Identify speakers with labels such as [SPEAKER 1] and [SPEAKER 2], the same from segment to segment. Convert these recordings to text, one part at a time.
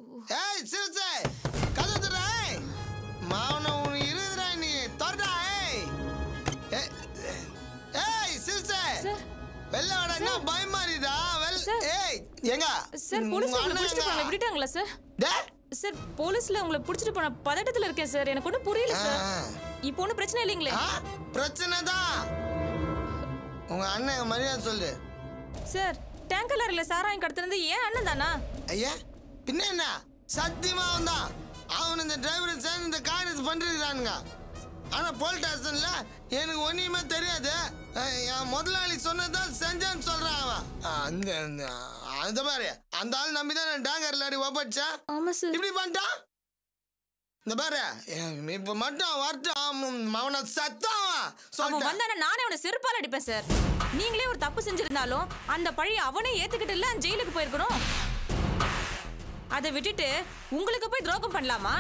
[SPEAKER 1] ஏய் சிறுசே கதை தர மாவன உனக்கு இருக்குதுடா நீ தொடடா ஏய் ஏய், ஏய் சிறுசே
[SPEAKER 2] சார்
[SPEAKER 1] வெளில வாடா என்ன பயமா இருக்குதா வெள்
[SPEAKER 2] சார்.
[SPEAKER 1] ஏய் எங்க
[SPEAKER 2] சார் போலீஸ்
[SPEAKER 1] உங்க
[SPEAKER 2] உங்களை
[SPEAKER 1] அண்ணன்
[SPEAKER 2] பிடிச்சிட்டு போனாங்க
[SPEAKER 1] எங்க?
[SPEAKER 2] விட்டுட்டாங்களா சார்
[SPEAKER 1] டேய்,
[SPEAKER 2] சார் போலீஸ்ல உங்களை பிடிச்சிட்டு போன பதட்டத்துல இருக்கேன் சார் எனக்கு ஒன்றும் புரியல சார்
[SPEAKER 1] ஆ.
[SPEAKER 2] இப்போ ஒன்றும் பிரச்சனை இல்லைங்களே
[SPEAKER 1] ஆ, பிரச்சனை தான் உங்க அண்ணன் மரியாதை சொல்லு
[SPEAKER 2] சார் டேங்கர் லாரில சாராயம் கடத்துனது ஏன் அண்ணன் தானா
[SPEAKER 1] ஐயா பின்ன என்ன சத்தியமா வந்தான் அவன் இந்த டிரைவர் சேர்ந்து இந்த கார் இது பண்ணிருக்கிறானுங்க ஆனா போலீஸ் ஸ்டேஷன்ல எனக்கு ஒன்றுமே தெரியாது அஹ், என் முதலாளி சொன்னதான் செஞ்சேன்னு சொல்றான் அவன் அஹ், அந்த அந்த- அந்த மாதிரி அந்த ஆள் நம்பி தான் நான் டேங்கர் லாரி ஒப்படைச்சேன்
[SPEAKER 2] ஆமா சார்
[SPEAKER 1] இப்படி பண்ணிட்டான் இந்த பாரு எ- இப்ப மட்டும் வரட்டும் அவனை சத்தம்
[SPEAKER 2] அவன்
[SPEAKER 1] சொல்லிட்டேன்
[SPEAKER 2] வந்தானே நானே அவனை செருப்பால் அடிப்பேன் சார் நீங்களே ஒரு தப்பு செஞ்சிருந்தாலும் அந்த பழி அவனே ஏத்துக்கிட்டு இல்ல ஜெயிலுக்கு போயிருக்கணும் அதை விட்டுட்டு உங்களுக்கு போய் துரோகம் பண்ணலாமா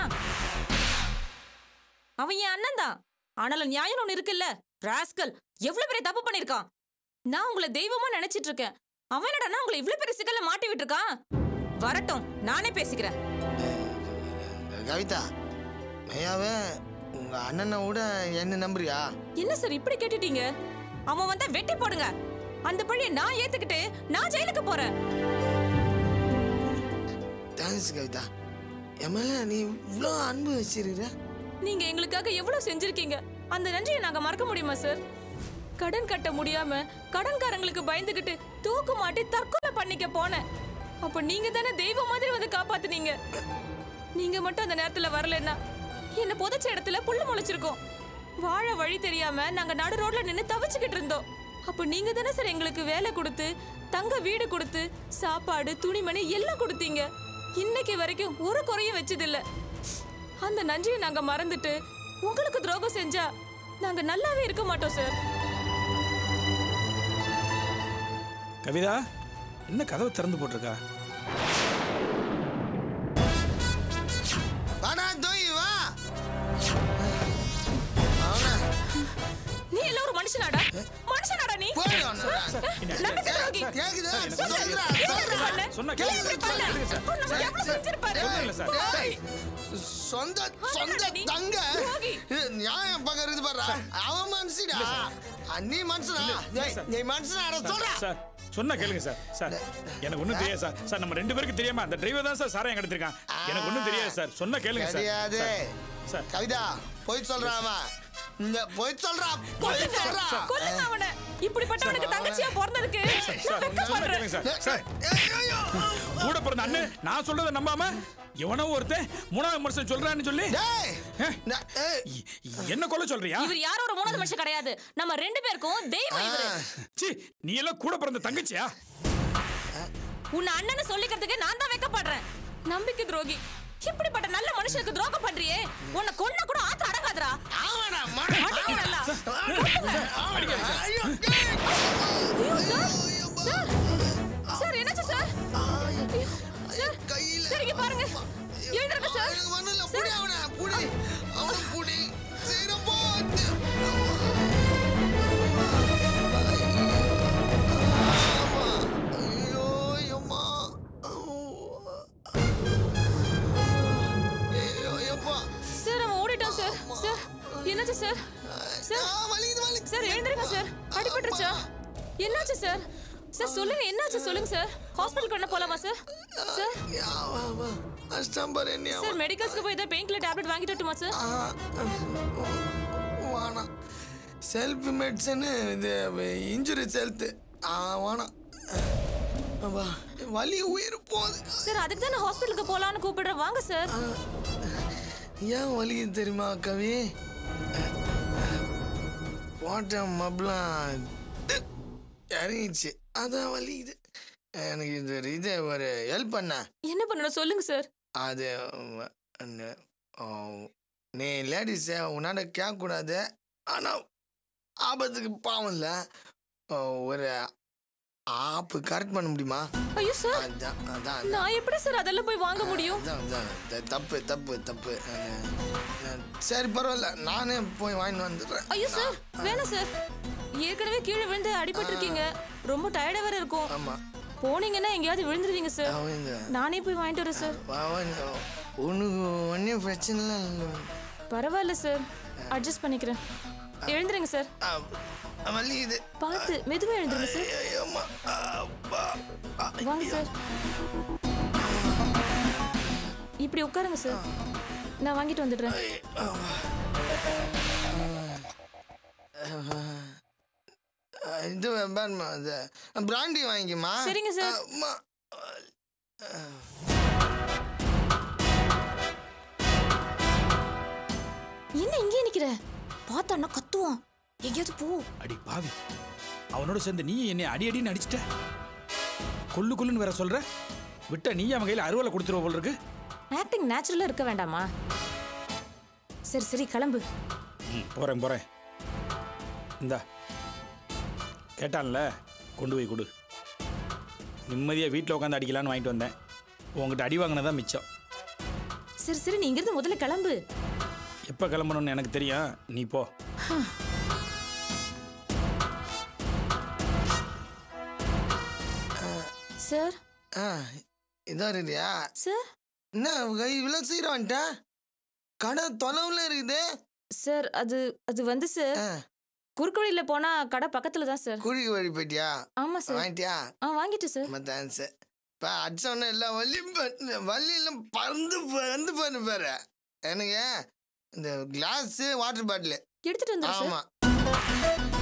[SPEAKER 2] அவன் என் அண்ணன் தான் ஆனாலும் நியாயம் ஒண்ணு இருக்குல்ல ராஸ்கல் எவ்வளவு பெரிய தப்பு பண்ணிருக்கான் நான் உங்களை தெய்வமா நினைச்சிட்டு இருக்கேன் அவன் என்னடா உங்களை இவ்வளவு பெரிய சிக்கல்ல மாட்டி விட்டுருக்கான் வரட்டும் நானே பேசிக்கிறேன்
[SPEAKER 1] கவிதா ஐயாவே உங்க அண்ணனை விட என்ன நம்புறியா
[SPEAKER 2] என்ன சார் இப்படி கேட்டுட்டீங்க அவன் வந்தா வெட்டி போடுங்க அந்த பழிய நான் ஏத்துக்கிட்டு நான் ஜெயிலுக்கு போறேன்
[SPEAKER 1] தேங்க்ஸ் கவிதா என் மேல நீ இவ்வளோ அன்பு வச்சிருக்கிற
[SPEAKER 2] நீங்க எங்களுக்காக எவ்வளவு செஞ்சிருக்கீங்க அந்த நன்றியை நாங்க மறக்க முடியுமா சார் கடன் கட்ட முடியாம கடன்காரங்களுக்கு பயந்துகிட்டு தூக்கு மாட்டி தற்கொலை பண்ணிக்க போனேன் அப்ப நீங்க தானே தெய்வம் மாதிரி வந்து காப்பாத்துனீங்க நீங்க மட்டும் அந்த நேரத்துல வரலன்னா என்ன புதைச்ச இடத்துல புல்லு முளைச்சிருக்கோம் வாழ வழி தெரியாம நாங்க நடு ரோட்ல நின்னு தவிச்சுக்கிட்டு இருந்தோம் அப்ப நீங்க தானே சார் எங்களுக்கு வேலை கொடுத்து தங்க வீடு கொடுத்து சாப்பாடு துணிமணி எல்லாம் கொடுத்தீங்க இன்னைக்கு வரைக்கும் ஒரு குறையும் வச்சதில்ல அந்த நன்றியை நாங்க மறந்துட்டு உங்களுக்கு துரோகம் செஞ்சா நாங்க நல்லாவே இருக்க மாட்டோம் சார்
[SPEAKER 3] கவிதா என்ன கதவை திறந்து போட்டிருக்கா
[SPEAKER 1] வாடா தோய் வா அவனா
[SPEAKER 2] நீ எல்லாம் ஒரு மனுஷனாடா மனுஷனாடா நீ
[SPEAKER 1] போடு அவனை.
[SPEAKER 2] நம்பிக்கை துரோகி.
[SPEAKER 1] கேக்குதா
[SPEAKER 2] சொல்லு.
[SPEAKER 1] சொல்றா
[SPEAKER 2] ஏன் இப்படி
[SPEAKER 1] சொல்றா
[SPEAKER 2] பண்ண?
[SPEAKER 3] சொன்னா
[SPEAKER 2] ஏன் இப்படி
[SPEAKER 3] கேளுங்க
[SPEAKER 2] பண்ண?
[SPEAKER 3] சார், சார்,
[SPEAKER 2] அவர் நமக்கு எவ்வளவு செஞ்சிருப்பாரு?
[SPEAKER 3] இல்ல சார்.
[SPEAKER 2] போய்.
[SPEAKER 1] சொந்த சொந்த
[SPEAKER 2] அவனாடா நீ?
[SPEAKER 1] தங்க
[SPEAKER 2] துரோகி.
[SPEAKER 1] இது நியாயம் பக்கம் இருக்குது பாரு அவன் மனுஷிடா நீ மனுஷனா ஏய்,
[SPEAKER 3] சார்.
[SPEAKER 1] நீ மனுஷனா சொல்றா
[SPEAKER 3] சார் சொன்னா கேளுங்க சார் சார் எனக்கு ஒண்ணும் தெரியாது சார் சார் நம்ம ரெண்டு பேருக்கு தெரியாம அந்த டிரைவர் தான் சார் சாராயம் கடத்திருக்கான் எனக்கு ஒண்ணும் தெரியாது சார் சொன்னா கேளுங்க சார்
[SPEAKER 1] தெரியாது
[SPEAKER 3] சார், சார்
[SPEAKER 1] கவிதா போய் சொல்றான் அவன் இந்த போய் சொல்றா போய்
[SPEAKER 2] கொல்லுங்க.
[SPEAKER 1] சொல்றா
[SPEAKER 2] கொல்லுங்க அவனை. இப்படிப்பட்டவனுக்கு தங்கச்சியா பிறந்ததுக்கு
[SPEAKER 3] சார்
[SPEAKER 2] நான்
[SPEAKER 3] சொன்னா
[SPEAKER 2] வெட்கப்படுறேன்.
[SPEAKER 3] கேளுங்க சார் சார்
[SPEAKER 1] ஏய், ஐயோ.
[SPEAKER 3] கூட பிறந்த அண்ணன் நான் சொல்றதை நம்பாம எவனோ ஒருத்தன் மூணாவது மனுஷன் சொல்றான்னு சொல்லி
[SPEAKER 1] டேய்
[SPEAKER 3] ஏ?
[SPEAKER 1] நான்- ஏய்,
[SPEAKER 3] இ- என்ன கொல்ல சொல்றியா
[SPEAKER 2] இவர் யாரோ ஒரு மூணாவது மனுஷன் கிடையாது நம்ம ரெண்டு பேருக்கும் தெய்வம் இவரு
[SPEAKER 3] சி நீ எல்லாம் கூட பிறந்த தங்கச்சியா
[SPEAKER 2] உன்னை அண்ணன்னு சொல்லிக்கிறதுக்கு நான் தான் வைக்கப்படுறேன் நம்பிக்கை துரோகி இப்படிப்பட்ட நல்ல மனுஷனுக்கு துரோகம் பண்றியே உன்னை கொன்ன கூட ஆத்த அடங்காதடா
[SPEAKER 1] ஆமாடா, மாடு.
[SPEAKER 2] அடிங்க நல்லா.
[SPEAKER 1] ஐயோ, டேய்.
[SPEAKER 2] ஐயோ, சார். சார். சார், என்னாச்சு சார்? ஐயோ, சார்.
[SPEAKER 1] கையில.
[SPEAKER 2] சார், இங்க பாருங்க. எழுந்திருங்க, சார்.
[SPEAKER 1] எனக்கு ஒண்ணும் இல்ல.
[SPEAKER 2] சார்.
[SPEAKER 1] புடி அவனை, புடி. அவனை புடி. சீக்கிரம் போ. ஐயோ, எம்மா. ஐயோ, எப்பா.
[SPEAKER 2] சார், அவன் ஓடிட்டான், சார். சார், என்னாச்சு, சார்? சார்.
[SPEAKER 1] ஆ, வலிக்குது, வலிக்குது.
[SPEAKER 2] சார், எழுந்திருங்க, சார். அடிபட்டுருச்சா? என்னாச்சு, சார்? சார், சொல்லுங்க என்னாச்சு சொல்லுங்க சார் ஹாஸ்பிட்டல் கொண்டு போலாமா சார் சார்
[SPEAKER 1] யா, வா, வா. கஷ்டம் பாரு என்னைய.
[SPEAKER 2] சார் மெடிக்கல்ஸ்க்கு போய் ஏதாவது பெயின் கில்லர் டேப்லெட் வாங்கிட்டு வரட்டுமா சார்
[SPEAKER 1] ஆ, வேணாம் செல்ஃப் மெடிசனு இது இன்ஜுரி செல்த்து ஆ வேணாம் வா வலி உயிர் போகுது
[SPEAKER 2] சார் அதுக்கு தான் நான் ஹாஸ்பிட்டலுக்கு போலான்னு கூப்பிடுறேன் வாங்க சார்
[SPEAKER 1] ஏன் வலிக்குது தெரியுமா கவி போட்ட மப்லாம் இறங்கிச்சு அதான் வலிக்குது எனக்கு இது இது ஒரு ஹெல்ப் பண்ண
[SPEAKER 2] என்ன பண்ணணும் சொல்லுங்க சார்
[SPEAKER 1] அது வ- அந்த, ஆ, நீ லேடிஸை உன்னால கேட்கக்கூடாது ஆனால் ஆபத்துக்கு பாவம் இல்லை ஒரு ஆப்பு கரெக்ட் பண்ண முடியுமா
[SPEAKER 2] ஐயோ சார்
[SPEAKER 1] அதான் அதான் அதான்.
[SPEAKER 2] நான் எப்படி சார் அதெல்லாம் போய் வாங்க முடியும்
[SPEAKER 1] அதான் அதான் த- தப்பு தப்பு தப்பு நான், நான், சரி பரவாயில்ல நானே போய் வாங்கிட்டு வந்துடுறேன்
[SPEAKER 2] ஐயோ சார் வேணாம் சார் ஏற்கனவே கீழே விழுந்து அடிபட்டு இருக்கீங்க ரொம்ப டயர்டா வேற இருக்கும்
[SPEAKER 1] ஆமாம்
[SPEAKER 2] போனீங்கன்னா எங்கேயாவது விழுந்துருவீங்க சார்
[SPEAKER 1] அவங்க
[SPEAKER 2] நானே போய் வாங்கிட்டு வரேன் சார்
[SPEAKER 1] அவங்க உனக்கு ஒன்றும் பிரச்சனை இல்லை
[SPEAKER 2] பரவாயில்ல சார் அட்ஜஸ்ட் பண்ணிக்கிறேன் எழுந்துருங்க சார்
[SPEAKER 1] வலி இது
[SPEAKER 2] பார்த்து மெதுவா எழுந்துருங்க சார்
[SPEAKER 1] ஐயோம்மா. அப்பா.
[SPEAKER 2] வாங்க சார் இப்படி உட்காருங்க சார் நான் வாங்கிட்டு வந்துடுறேன்
[SPEAKER 1] இது வேண்டாம்மா இது பிராண்டி வாங்கிக்கமா
[SPEAKER 2] சரிங்க சார்.
[SPEAKER 1] அம்மா.
[SPEAKER 2] என்ன இங்கே நிக்கிற பார்த்தான்னா கத்துவான் எங்கேயாவது போ
[SPEAKER 3] அடி பாவி அவனோட சேர்ந்து நீ என்னை அடி அடின்னு அடிச்சிட்ட கொல்லு கொல்லுன்னு வேற சொல்ற விட்டா நீ அவன் கையில அறுவலை கொடுத்துருவ போல இருக்கு
[SPEAKER 2] ஆக்டிங் நேச்சுரலா இருக்க வேண்டாமா சரி சரி கிளம்பு
[SPEAKER 3] ம், போறேன் போறேன் இந்தா கேட்டான்ல கொண்டு போய் கொடு நிம்மதியா வீட்டில் உட்காந்து அடிக்கலான்னு வாங்கிட்டு வந்தேன் உங்ககிட்ட அடி வாங்கினதான் மிச்சம்
[SPEAKER 2] சரி சரி நீ இங்கிருந்து முதல்ல கிளம்பு
[SPEAKER 3] எப்போ கிளம்பணும்னு எனக்கு தெரியும் நீ போ
[SPEAKER 2] சார்
[SPEAKER 1] ஆ இதா இருக்குதியா
[SPEAKER 2] சார்
[SPEAKER 1] என்ன கை இவ்வளோ சீக்கிரம் வந்துட்டா கடை தொலைவில் இருக்குது
[SPEAKER 2] சார் அது அது வந்து சார்
[SPEAKER 1] ஆ,
[SPEAKER 2] குறுக்கு வழியில போனா கடை பக்கத்துல தான் சார்
[SPEAKER 1] குழிக்கு வழி போயிட்டியா
[SPEAKER 2] ஆமா சார்
[SPEAKER 1] வாங்கிட்டியா
[SPEAKER 2] ஆ வாங்கிட்டு சார்
[SPEAKER 1] ரொம்ப தேங்க்ஸ் இப்போ அடிச்சோன்னே எல்லாம் வள்ளியும் வள்ளியெல்லாம் பறந்து பறந்து போயிரு பாரு எனக்கு இந்த கிளாஸு வாட்டர் பாட்டிலு
[SPEAKER 2] எடுத்துட்டு வந்துரு சார்
[SPEAKER 1] ஆமாம்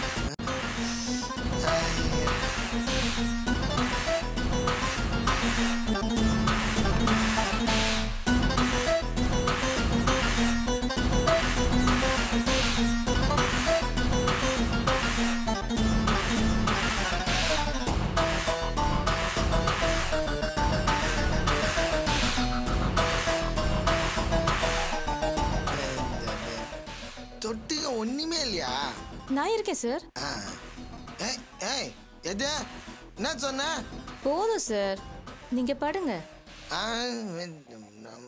[SPEAKER 1] தொட்டிக ஒன்றுமே இல்லையா
[SPEAKER 2] நான் இருக்கேன் சார்
[SPEAKER 1] ஆ. ஏய் ஏய் எது என்ன சொன்ன
[SPEAKER 2] போதும் சார் நீங்க படுங்க
[SPEAKER 1] ஆ, நம்-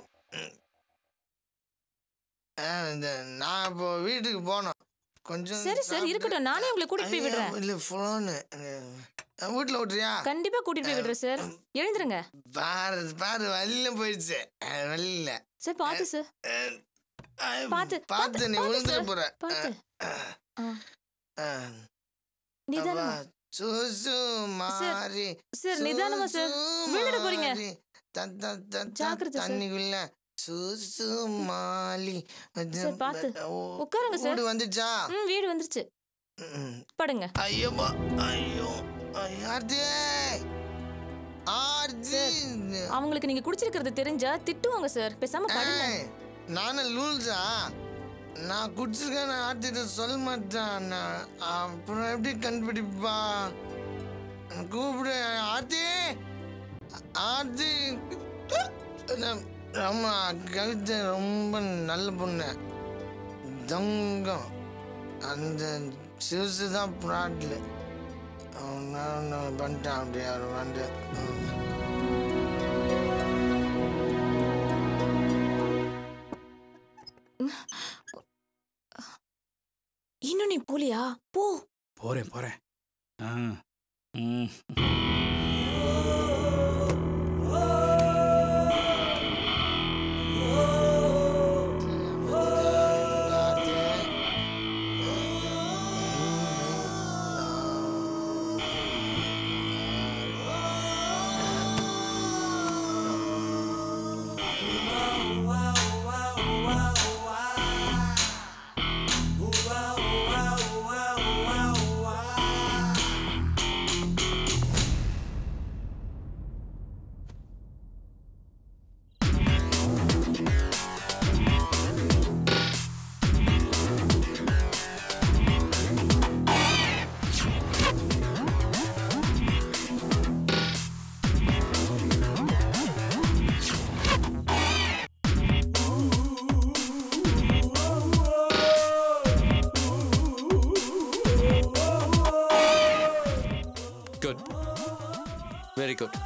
[SPEAKER 1] ஆ, இந்த நான் இப்போ வீட்டுக்கு போனோம் கொஞ்சம்
[SPEAKER 2] சரி சார் இருக்கட்டும் நானே உங்களை கூட்டிட்டு போய் விடுறேன்
[SPEAKER 1] இல்லை ஃபோனு வீட்டில் விட்றியா
[SPEAKER 2] கண்டிப்பா கூட்டிட்டு போய் விடுறேன் சார் எழுந்துருங்க
[SPEAKER 1] பாரு பாரு வழியில போயிடுச்சு அஹ், வழியில
[SPEAKER 2] சார் பார்த்து சார்
[SPEAKER 1] அஹ், அஹ்,
[SPEAKER 2] பார்த்து,
[SPEAKER 1] பார்த்து
[SPEAKER 2] பார்த்து,
[SPEAKER 1] நீ
[SPEAKER 2] பார்த்து
[SPEAKER 1] விழுந்துட
[SPEAKER 2] சார்.
[SPEAKER 1] போற
[SPEAKER 2] பார்த்து
[SPEAKER 1] அஹ்,
[SPEAKER 2] ஆ,
[SPEAKER 1] அஹ்,
[SPEAKER 2] நிதானமா
[SPEAKER 1] அப்பா, சுசு மாறி
[SPEAKER 2] சார் நிதானமா சார்
[SPEAKER 1] சுசு
[SPEAKER 2] விழுந்துட போறீங்க
[SPEAKER 1] மாறி, த- த- த- த-
[SPEAKER 2] ஜாக்கிரதை சார்.
[SPEAKER 1] தண்ணிக்குள்ள சுசு மாலி
[SPEAKER 2] சார், பார்த்து.
[SPEAKER 1] ஓ-
[SPEAKER 2] உட்காருங்க சார்.
[SPEAKER 1] வீடு வந்துச்சா
[SPEAKER 2] ம் வீடு வந்துருச்சு
[SPEAKER 1] ம்.
[SPEAKER 2] படுங்க
[SPEAKER 1] ஐயோப்பா ஐயோ ஐயோ, ஆர்த்தி ஆர்த்தி
[SPEAKER 2] அவங்களுக்கு நீங்க குடிச்சிருக்கிறது தெரிஞ்சா திட்டுவாங்க சார் பேசாம படுங்க
[SPEAKER 1] ஏய், நானும் லூல்ஸா நான் குடிச்சிருக்கேன் நான் ஆர்த்திட்ட சொல்ல மாட்டேன் நான் அப்புறம் எப்படி கண்டுபிடிப்பா கூப்பிடு ஆர்த்தி ஆர்த்தி நான் ரொம்ப கவிதை ரொம்ப நல்ல பொண்ணு தங்கம் அந்த சிறுசு தான் ப்ராட்ல அவன் பண்ணிட்டான் அப்படியே அவர் வந்து
[SPEAKER 2] இன்னும் நீ போலியா போ
[SPEAKER 3] போறேன் போறேன் ஆ ம்
[SPEAKER 4] குட் வெரி குட்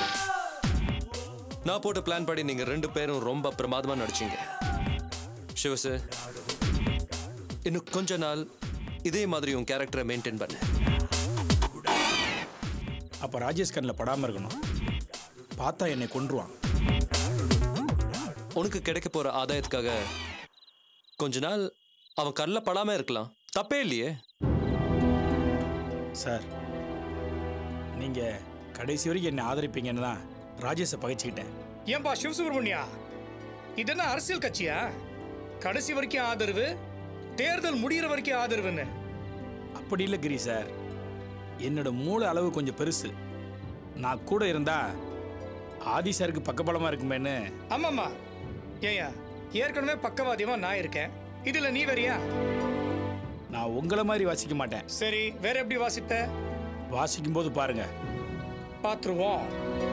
[SPEAKER 4] நான் போட்ட பிளான் படி நீங்க ரெண்டு பேரும் ரொம்ப பிரமாதமா நடிச்சீங்க சிவ சார் இன்னும் கொஞ்ச நாள் இதே மாதிரி உன் கேரக்டரை மெயின்டைன் பண்ணு
[SPEAKER 3] அப்ப அப்போ ராஜேஷ் கண்ணில் படாமல் இருக்கணும் பார்த்தா என்னை கொன்றுவான்
[SPEAKER 4] உனக்கு கிடைக்க போற ஆதாயத்துக்காக கொஞ்ச நாள் அவன் கண்ணில் படாம இருக்கலாம் தப்பே இல்லையே
[SPEAKER 3] சார் நீங்கள் கடைசி வரைக்கும் என்னை ஆதரிப்பீங்கன்னு தான் ராஜேஷை பகைச்சிக்கிட்டேன்
[SPEAKER 5] ஏன்பா சிவசுப்ரமணியா இது என்ன அரசியல் கட்சியா கடைசி வரைக்கும் ஆதரவு தேர்தல் முடியிற வரைக்கும் ஆதரவுன்னு
[SPEAKER 3] அப்படி இல்லை கிரி சார் என்னோட மூளை அளவு கொஞ்சம் பெருசு நான் கூட இருந்தா ஆதி சாருக்கு பக்கபலமாக இருக்குமேன்னு
[SPEAKER 5] ஆமாம்மா ஏயா ஏற்கனவே பக்கவாதியமா நான் இருக்கேன் இதுல நீ வேறியா
[SPEAKER 3] நான் உங்களை மாதிரி வாசிக்க மாட்டேன்
[SPEAKER 5] சரி வேற எப்படி வாசிப்ப
[SPEAKER 3] வாசிக்கும் போது பாருங்க
[SPEAKER 5] பாத்துருவோம்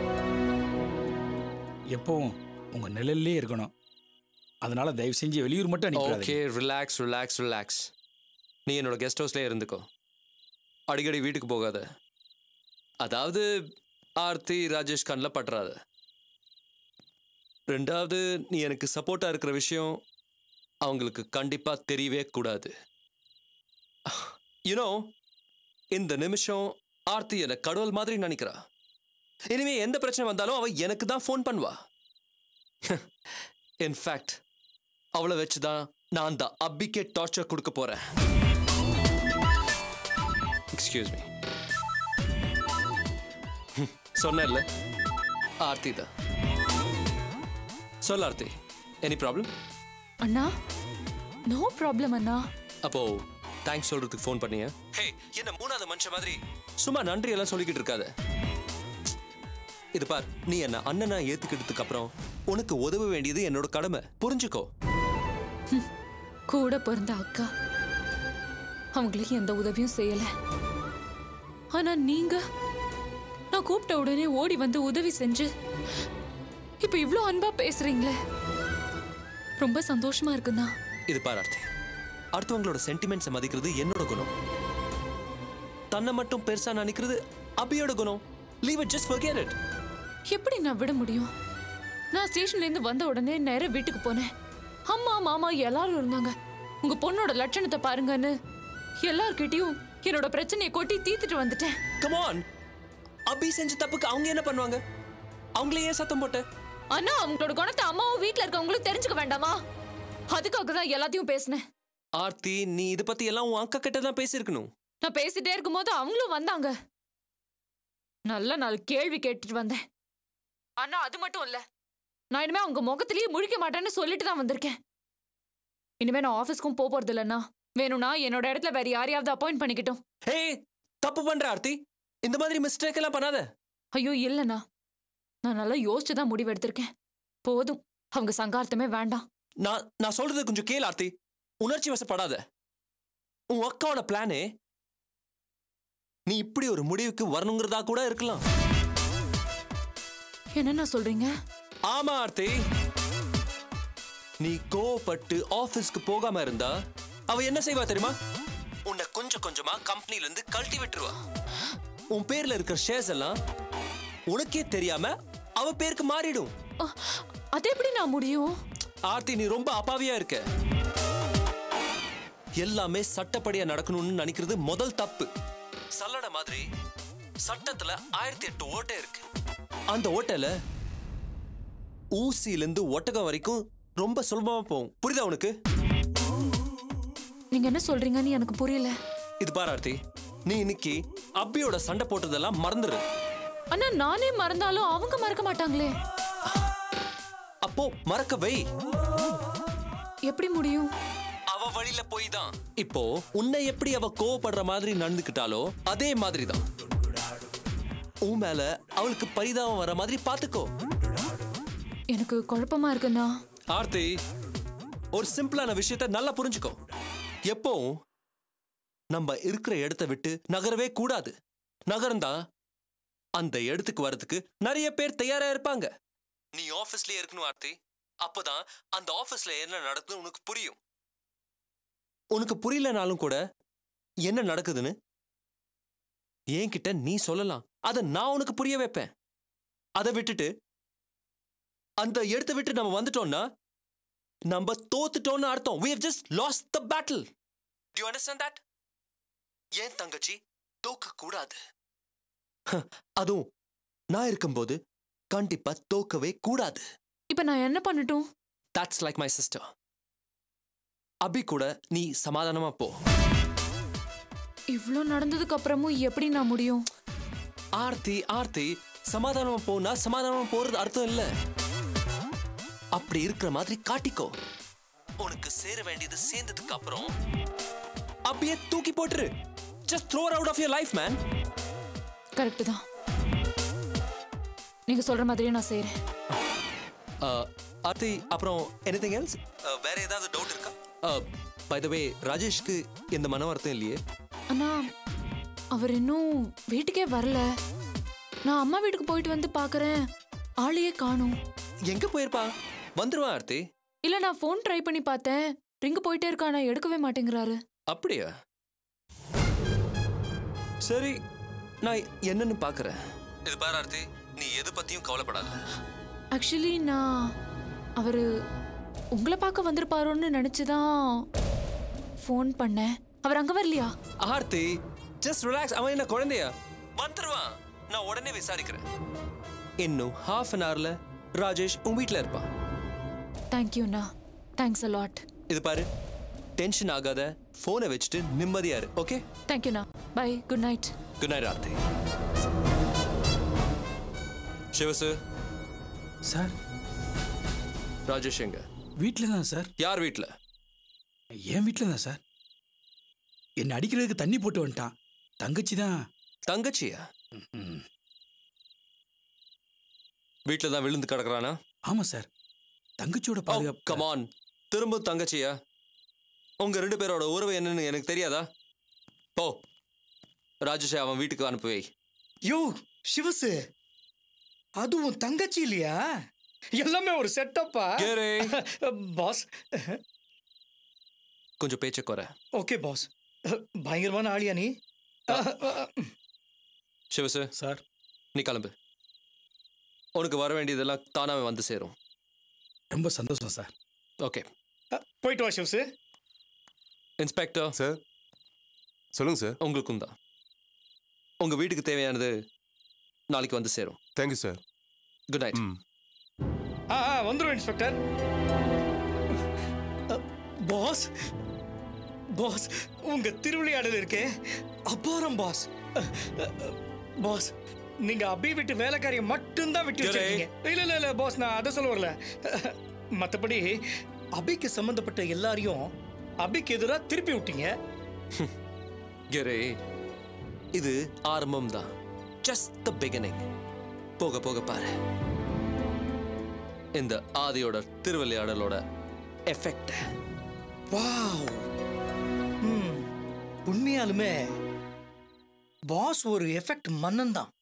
[SPEAKER 3] எப்பவும் உங்க நிழல்லே இருக்கணும் அதனால தயவு செஞ்சு வெளியூர் மட்டும்
[SPEAKER 4] ஓகே
[SPEAKER 3] அனுப்பிடாதீங்க
[SPEAKER 4] ரிலாக்ஸ் ரிலாக்ஸ் ரிலாக்ஸ் நீ என்னோட கெஸ்ட் ஹவுஸ்லேயே இருந்துக்கோ அடிக்கடி வீட்டுக்கு போகாத அதாவது ஆர்த்தி ராஜேஷ் கண்ணில் பட்டுறாத ரெண்டாவது நீ எனக்கு சப்போர்ட்டாக இருக்கிற விஷயம் அவங்களுக்கு கண்டிப்பாக தெரியவே கூடாது யூனோ இந்த நிமிஷம் ஆர்த்தி என்னை கடவுள் மாதிரி நினைக்கிறா இனிமே எந்த பிரச்சனை வந்தாலும் அவ எனக்கு தான் ஃபோன் பண்ணுவா இன்ஃபேக்ட் அவளை வச்சு தான் நான் அந்த அப்பிக்கே டார்ச்சர் கொடுக்க போறேன் எக்ஸ்கியூஸ் மீ சொன்னேன்ல ஆர்த்தி தான் சொல் ஆர்த்தி எனி ப்ராப்ளம்
[SPEAKER 2] அண்ணா நோ ப்ராப்ளம் அண்ணா
[SPEAKER 4] அப்போ தேங்க்ஸ் சொல்றதுக்கு ஃபோன் பண்ணிய ஹே என்ன மூணாவது மனுஷன் மாதிரி சும்மா நன்றி எல்லாம் சொல்லிக்கிட்டு இருக்காத இது பார் நீ என்ன அண்ணனா ஏத்துக்கிட்டதுக்கு அப்புறம் உனக்கு உதவ வேண்டியது என்னோட கடமை புரிஞ்சுக்கோ
[SPEAKER 2] கூட பிறந்த அக்கா அவங்களுக்கு எந்த உதவியும் செய்யல ஆனா நீங்க நான் கூப்பிட்ட உடனே ஓடி வந்து உதவி செஞ்சு இப்ப இவ்ளோ அன்பா பேசுறீங்களே ரொம்ப சந்தோஷமா இருக்குண்ணா
[SPEAKER 4] இது பார் ஆர்த்தி அடுத்தவங்களோட சென்டிமெண்ட்ஸை மதிக்கிறது என்னோட குணம் தன்னை மட்டும் பெருசா நினைக்கிறது அபியோட குணம் leave it just forget it
[SPEAKER 2] எப்படி நான் விட முடியும் நான் ஸ்டேஷன்ல இருந்து வந்த உடனே நேரா வீட்டுக்கு போனேன் அம்மா மாமா எல்லாரும் இருந்தாங்க உங்க பொண்ணோட லட்சணத்தை பாருங்கன்னு எல்லார்கிட்டயும் என்னோட பிரச்சனையை கொட்டி தீத்துட்டு வந்துட்டேன்
[SPEAKER 4] கம் ஆன் அபி செஞ்ச தப்புக்கு அவங்க என்ன பண்ணுவாங்க அவங்களே ஏன் சத்தம் போட்ட
[SPEAKER 2] அண்ணா அவங்களோட குணத்தை அம்மாவும் வீட்ல இருக்கவங்களும் தெரிஞ்சுக்க வேண்டாமா அதுக்காக தான் எல்லாத்தையும் பேசினேன்
[SPEAKER 4] ஆர்த்தி நீ இத பத்தி எல்லாம் உன் அக்கா கிட்ட தான் பேசியிருக்கணும்
[SPEAKER 2] நான் பேசிட்டே இருக்கும்போது அவங்களும் வந்தாங்க நல்ல நாலு கேள்வி கேட்டுட்டு வந்தேன் அண்ணா அது மட்டும் இல்ல நான் இனிமே அவங்க முகத்திலேயே முழிக்க மாட்டேன்னு சொல்லிட்டு தான் வந்திருக்கேன் இனிமே நான் ஆபீஸ்க்கும் போக போறது இல்லைண்ணா வேணும்னா என்னோட இடத்துல வேற யாரையாவது அப்பாயிண்ட் பண்ணிக்கிட்டோம்
[SPEAKER 4] ஹே தப்பு பண்ற ஆர்த்தி இந்த மாதிரி மிஸ்டேக் எல்லாம் பண்ணாத
[SPEAKER 2] ஐயோ இல்லைண்ணா நான் நல்லா யோசிச்சு தான் முடிவு எடுத்திருக்கேன் போதும் அவங்க சங்கார்த்தமே வேண்டாம்
[SPEAKER 4] நான் நான் சொல்றது கொஞ்சம் கேள் ஆர்த்தி உணர்ச்சி வசப்படாத உன் அக்காவோட பிளானே நீ இப்படி ஒரு முடிவுக்கு வரணுங்கிறதா கூட இருக்கலாம்
[SPEAKER 2] என்னண்ணா சொல்றீங்க
[SPEAKER 4] ஆமா ஆர்த்தி நீ கோவப்பட்டு ஆபீஸ்க்கு போகாம இருந்தா அவ என்ன செய்வா தெரியுமா உன்னை கொஞ்சம் கொஞ்சமா கம்பெனில இருந்து கழட்டி விட்டுருவா உன் பேர்ல இருக்கிற ஷேர்ஸ் எல்லாம் உனக்கே தெரியாம அவ பேருக்கு மாறிடும்
[SPEAKER 2] அ, அது எப்படி நான் முடியும்
[SPEAKER 4] ஆர்த்தி நீ ரொம்ப அப்பாவியா இருக்க எல்லாமே சட்டப்படியா நடக்கணும்னு நினைக்கிறது முதல் தப்பு சல்லடை மாதிரி சட்டத்துல ஆயிரத்தி எட்டு ஓட்டை இருக்கு அந்த ஓட்டையில ஊசியில இருந்து ஒட்டகம் வரைக்கும் ரொம்ப சுலபமா போகும் புரியுதா உனக்கு
[SPEAKER 2] நீங்க என்ன சொல்றீங்கன்னு எனக்கு புரியல
[SPEAKER 4] இது பாரு ஆர்த்தி நீ இன்னைக்கு அப்பியோட சண்டை போட்டதெல்லாம் மறந்துரு
[SPEAKER 2] அண்ணா நானே மறந்தாலும் அவங்க மறக்க மாட்டாங்களே
[SPEAKER 4] அப்போ மறக்க வை
[SPEAKER 2] எப்படி முடியும்
[SPEAKER 4] அவ வழியில போய் தான் இப்போ உன்னை எப்படி அவ கோவப்படுற மாதிரி நடந்துக்கிட்டாலோ அதே மாதிரி தான் உன் மேல அவளுக்கு பரிதாபம் வர மாதிரி பாத்துக்கோ
[SPEAKER 2] எனக்கு குழப்பமா இருக்குண்ணா
[SPEAKER 4] ஆர்த்தி ஒரு சிம்பிளான விஷயத்த நல்லா புரிஞ்சுக்கோ எப்பவும் நம்ம இருக்கிற இடத்த விட்டு நகரவே கூடாது நகர்ந்தா அந்த இடத்துக்கு வரதுக்கு நிறைய பேர் தயாரா இருப்பாங்க நீ ஆபீஸ்லயே இருக்கணும் ஆர்த்தி அப்பதான் அந்த ஆபீஸ்ல என்ன நடக்குதுன்னு உனக்கு புரியும் உனக்கு புரியலனாலும் கூட என்ன நடக்குதுன்னு என்கிட்ட நீ சொல்லலாம் அதை நான் உனக்கு புரிய வைப்பேன் அதை விட்டுட்டு அந்த இடத்தை விட்டு நம்ம வந்துட்டோம்னா நம்ம தோத்துட்டோம்னு அர்த்தம் we have just lost the battle do you understand that ஏன் தங்கச்சி தோக்க கூடாது அதுவும் நான் இருக்கும்போது கண்டிப்பா தோக்கவே கூடாது
[SPEAKER 2] இப்ப நான் என்ன பண்ணட்டும்
[SPEAKER 4] that's like my sister Abhi கூட நீ சமாதானமா போ
[SPEAKER 2] இவ்ளோ நடந்ததுக்கு அப்புறமும் எப்படி நான் முடியும்
[SPEAKER 4] ஆர்த்தி ஆர்த்தி சமாதானமா போனா சமாதானமா போறது அர்த்தம் இல்ல அப்படி இருக்கிற மாதிரி காட்டிக்கோ உனக்கு சேர வேண்டியது சேர்ந்ததுக்கு அப்புறம் அப்படியே தூக்கி போட்டுரு just throw out of your life man
[SPEAKER 2] correct தான் நீங்க சொல்ற மாதிரியே நான் செய்றேன்
[SPEAKER 4] ஆர்த்தி அப்புறம் எனிதிங் எல்ஸ் வேற ஏதாவது டவுட் இருக்கா பை த வே ராஜேஷ்க்கு எந்த மன வருத்தம் இல்லையே
[SPEAKER 2] அண்ணா அவர் இன்னும் வீட்டுக்கே வரல நான் அம்மா வீட்டுக்கு போயிட்டு வந்து பார்க்கறேன் ஆளையே காணும்
[SPEAKER 4] எங்க போயிருப்பா வந்துருவான் ஆர்த்தி
[SPEAKER 2] இல்ல நான் ஃபோன் ட்ரை பண்ணி பார்த்தேன் ரிங்கு போயிட்டே இருக்கா ஆனா எடுக்கவே மாட்டேங்கிறாரு
[SPEAKER 4] அப்படியா சரி நான் என்னன்னு பாக்குறேன் இது பாரு ஆர்த்தி நீ எது பத்தியும் கவலைப்படாத
[SPEAKER 2] ஆக்சுவலி நான் அவரு உங்களை பார்க்க வந்திருப்பாரோன்னு நினைச்சுதான் ஃபோன் பண்ணேன் அவர் அங்க வரலையா
[SPEAKER 4] ஆர்த்தி ஜஸ்ட் ரிலாக்ஸ் அவன் என்ன குழந்தையா வந்துருவான் நான் உடனே விசாரிக்கிறேன் இன்னும் ஹாஃப் அன் ஹவர்ல ராஜேஷ் உன் வீட்ல இருப்பான்
[SPEAKER 2] தேங்க்யூண்ணா தேங்க்ஸ் அ லாட்
[SPEAKER 4] இது பாரு டென்ஷன் ஆகாத போனை வச்சுட்டு நிம்மதியா இரு ஓகே
[SPEAKER 2] தேங்க்யூண்ணா bye good night
[SPEAKER 4] good night Aarthi Sivasu
[SPEAKER 3] sir
[SPEAKER 4] Rajesh எங்க
[SPEAKER 3] வீட்டில் தான் சார்
[SPEAKER 4] யார் வீட்ல
[SPEAKER 3] என் வீட்டில் தான் சார் என்னை அடிக்கிறதுக்கு தண்ணி போட்டு வந்துட்டான் தங்கச்சி தான்
[SPEAKER 4] தங்கச்சியா வீட்ல தான் விழுந்து கிடக்குறானா
[SPEAKER 3] ஆமாம் சார் தங்கச்சியோட
[SPEAKER 4] ஓ
[SPEAKER 3] பாதுகாப்பு
[SPEAKER 4] கமான் திரும்ப தங்கச்சியா உங்க ரெண்டு பேரோட உறவு என்னன்னு எனக்கு தெரியாதா போ ராஜேஷை அவன் வீட்டுக்கு அனுப்பி வை
[SPEAKER 5] யோ சிவசு அதுவும் தங்கச்சி இல்லையா எல்லாமே ஒரு செட்டப்பா
[SPEAKER 4] கேரே.
[SPEAKER 5] பாஸ்
[SPEAKER 4] கொஞ்சம் பேச்ச குறை
[SPEAKER 5] ஓகே பாஸ் பயங்கரமான ஆளியா நீ
[SPEAKER 4] சிவசு
[SPEAKER 3] சார்
[SPEAKER 4] நீ கிளம்பு உனக்கு வர வேண்டியதெல்லாம் தானாவே வந்து சேரும்
[SPEAKER 3] ரொம்ப சந்தோஷம் சார்
[SPEAKER 4] ஓகே
[SPEAKER 5] போயிட்டு வா சிவசு
[SPEAKER 4] இன்ஸ்பெக்டர்
[SPEAKER 6] சார் சொல்லுங்க சார்
[SPEAKER 4] உங்களுக்கும் தான் உங்க வீட்டுக்கு தேவையானது நாளைக்கு வந்து சேரும்
[SPEAKER 6] தேங்க்யூ சார்
[SPEAKER 4] குட் நைட்
[SPEAKER 6] ம்
[SPEAKER 5] ஆ ஆ, வந்துரும் இன்ஸ்பெக்டர் பாஸ் பாஸ் உங்க திருவிளையாடல் இருக்கே அபாரம் பாஸ் பாஸ் நீங்க அபி விட்டு வேலைக்காரியை மட்டும்தான் விட்டு
[SPEAKER 4] சரி.
[SPEAKER 5] வச்சிருக்கீங்க இல்ல இல்ல இல்ல பாஸ் நான் அதை சொல்ல வரல மத்தபடி அபிக்கு சம்பந்தப்பட்ட எல்லாரையும் அபிக்கு எதிரா திருப்பி விட்டீங்க
[SPEAKER 4] கெரே இது ஆரம்பம் தான் ஜஸ்ட் த பிகினிங் போக போக பாரு இந்த ஆதியோட திருவிளையாடலோட எஃபெக்ட்
[SPEAKER 5] வாவ் ம் உண்மையாலுமே பாஸ் ஒரு எஃபெக்ட் மன்னன் தான்